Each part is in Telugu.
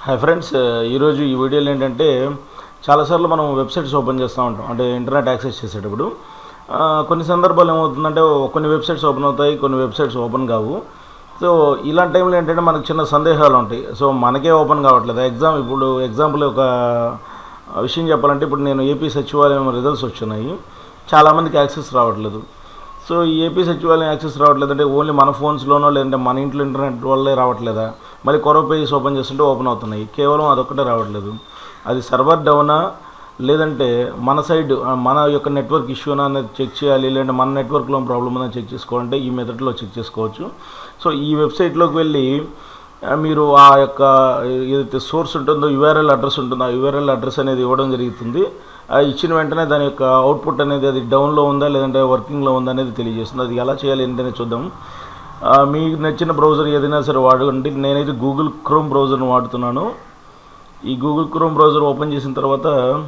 హాయ్ ఫ్రెండ్స్ ఈరోజు ఈ వీడియోలో ఏంటంటే చాలాసార్లు మనం వెబ్సైట్స్ ఓపెన్ చేస్తూ ఉంటాం అంటే ఇంటర్నెట్ యాక్సెస్ చేసేటప్పుడు ఆ, కొన్ని సందర్భాలు ఏమవుతుందంటే కొన్ని వెబ్సైట్స్ ఓపెన్ అవుతాయి కొన్ని వెబ్సైట్స్ ఓపెన్ కావు సో ఇలాంటి టైంలో ఏంటంటే మనకు చిన్న సందేహాలు ఉంటాయి సో మనకే ఓపెన్ కావట్లేదు ఎగ్జామ్ ఇప్పుడు ఎగ్జాంపుల్ ఒక విషయం చెప్పాలంటే ఇప్పుడు నేను ఏపీ సచివాలయం రిజల్ట్స్ వచ్చినాయి చాలామందికి యాక్సెస్ రావట్లేదు సో ఈ ఏపీ సచివాలయం యాక్సెస్ రావట్లేదు అంటే ఓన్లీ మన ఫోన్స్లోనో లేదంటే మన ఇంట్లో ఇంటర్నెట్ వల్లే రావట్లేదా మళ్ళీ కొరవ పేజెస్ ఓపెన్ చేస్తుంటే ఓపెన్ అవుతున్నాయి కేవలం అదొక్కటే రావట్లేదు అది సర్వర్ డౌనా లేదంటే మన సైడ్ ఆ, మన యొక్క నెట్వర్క్ ఇష్యూనా అనేది చెక్ చేయాలి లేదంటే మన నెట్వర్క్లో ప్రాబ్లం ఉందని చెక్ చేసుకోవాలంటే ఈ మెథడ్లో చెక్ చేసుకోవచ్చు సో ఈ వెబ్సైట్లోకి వెళ్ళి ఆ, మీరు ఆ యొక్క ఏదైతే సోర్స్ ఉంటుందో యూఆర్ఎల్ అడ్రస్ ఉంటుందో ఆ యూఆర్ఎల్ అడ్రస్ అనేది ఇవ్వడం జరుగుతుంది ఆ ఇచ్చిన వెంటనే దాని యొక్క అవుట్పుట్ అనేది అది డౌన్లో ఉందా లేదంటే వర్కింగ్లో ఉందా అనేది తెలియజేస్తుంది అది ఎలా చేయాలి ఏంటనే చూద్దాం ఆ, మీకు నచ్చిన బ్రౌజర్ ఏదైనా సరే వాడండి నేనైతే గూగుల్ క్రోమ్ బ్రౌజర్ని వాడుతున్నాను ఈ గూగుల్ క్రోమ్ బ్రౌజర్ ఓపెన్ చేసిన తర్వాత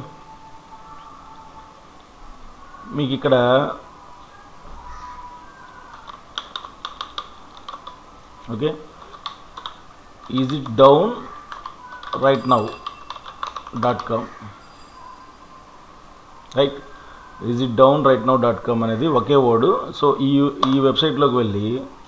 మీకు ఇక్కడ okay is it down right now dot com right is it down right now dot com అనేది ఒకే వర్డ్ సో ఈ ఈ వెబ్సైట్లోకి వెళ్ళి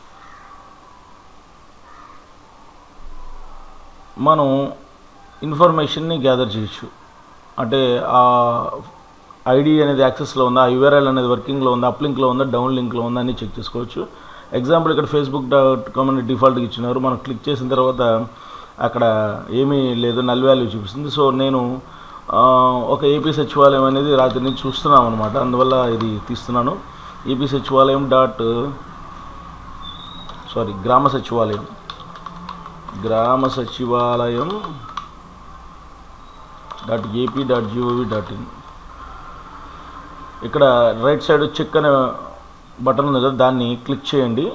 మనం ఇన్ఫర్మేషన్ని గ్యాదర్ చేయొచ్చు అంటే ఆ ఐడి అనేది యాక్సెస్లో ఉందా యూఆర్ఎల్ అనేది వర్కింగ్లో ఉందా అప్లింక్లో ఉందా డౌన్ లింక్లో ఉందా అని చెక్ చేసుకోవచ్చు ఎగ్జాంపుల్ ఇక్కడ ఫేస్బుక్ డాట్ కామ్ అని డిఫాల్ట్గా ఇచ్చినారు మనం క్లిక్ చేసిన తర్వాత అక్కడ ఏమీ లేదు నల్ వాల్యూ చూపిస్తుంది సో నేను ఆ, ఒక ఏపీ సచివాలయం అనేది రాత్రి నుంచి చూస్తున్నాం అనమాట అందువల్ల ఇది తీస్తున్నాను ఏపీ సచివాలయం డాట్ సారీ గ్రామ Sachivalayam Grama Sachivalayam dot AP dot G O V dot in ఇక్కడ రైట్ సైడ్ చెక్ అనే బటన్ ఉంది కదా దాన్ని క్లిక్ చేయండి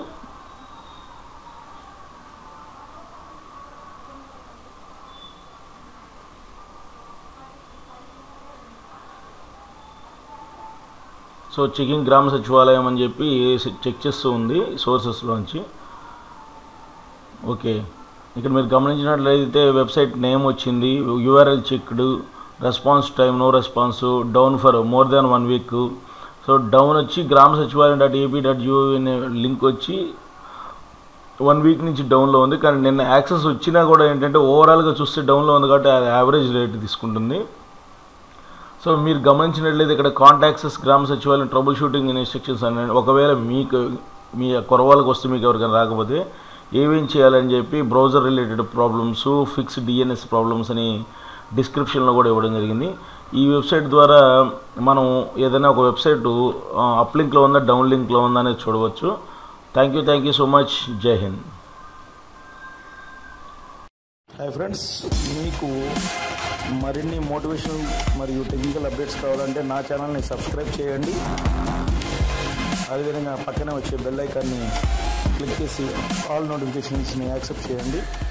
సో చెకింగ్ గ్రామ సచివాలయం అని చెప్పి చెక్ చేస్తూ ఉంది సోర్సెస్లోంచి ఓకే ఇక్కడ మీరు గమనించినట్లయితే వెబ్సైట్ నేమ్ వచ్చింది URL checked response time no response down for more than one week so down వచ్చి Grama Sachivalayam dot AP dot G O V అనే లింక్ వచ్చి వన్ వీక్ నుంచి డౌన్లో ఉంది కానీ నిన్న యాక్సెస్ వచ్చినా కూడా ఏంటంటే ఓవరాల్గా చూస్తే డౌన్లో ఉంది కాబట్టి అది యావరేజ్ రేట్ తీసుకుంటుంది సో మీరు గమనించినట్లయితే ఇక్కడ కాంటాక్సెస్ గ్రామ సచివాలయం ట్రబుల్ షూటింగ్ ఇన్స్ట్రక్షన్స్ అని ఒకవేళ మీకు మీ కొరవాళ్ళకి వస్తే మీకు ఎవరికైనా రాకపోతే ఏమేం చేయాలని చెప్పి browser related problems fix DNS problems అని డిస్క్రిప్షన్లో కూడా ఇవ్వడం జరిగింది ఈ వెబ్సైట్ ద్వారా మనం ఏదైనా ఒక వెబ్సైట్ అప్ లింక్లో ఉందా డౌన్ లింక్లో ఉందా అనేది చూడవచ్చు thank you thank you so much జై హింద్ హాయ్ ఫ్రెండ్స్ మీకు మరిన్ని మోటివేషన్ మరియు టెక్నికల్ అప్డేట్స్ కావాలంటే నా ఛానల్ని సబ్స్క్రైబ్ చేయండి అదేవిధంగా పక్కనే వచ్చే బెల్ ఐకాన్ని క్లిక్ చేసి ఆల్ నోటిఫికేషన్స్ని యాక్సెప్ట్ చేయండి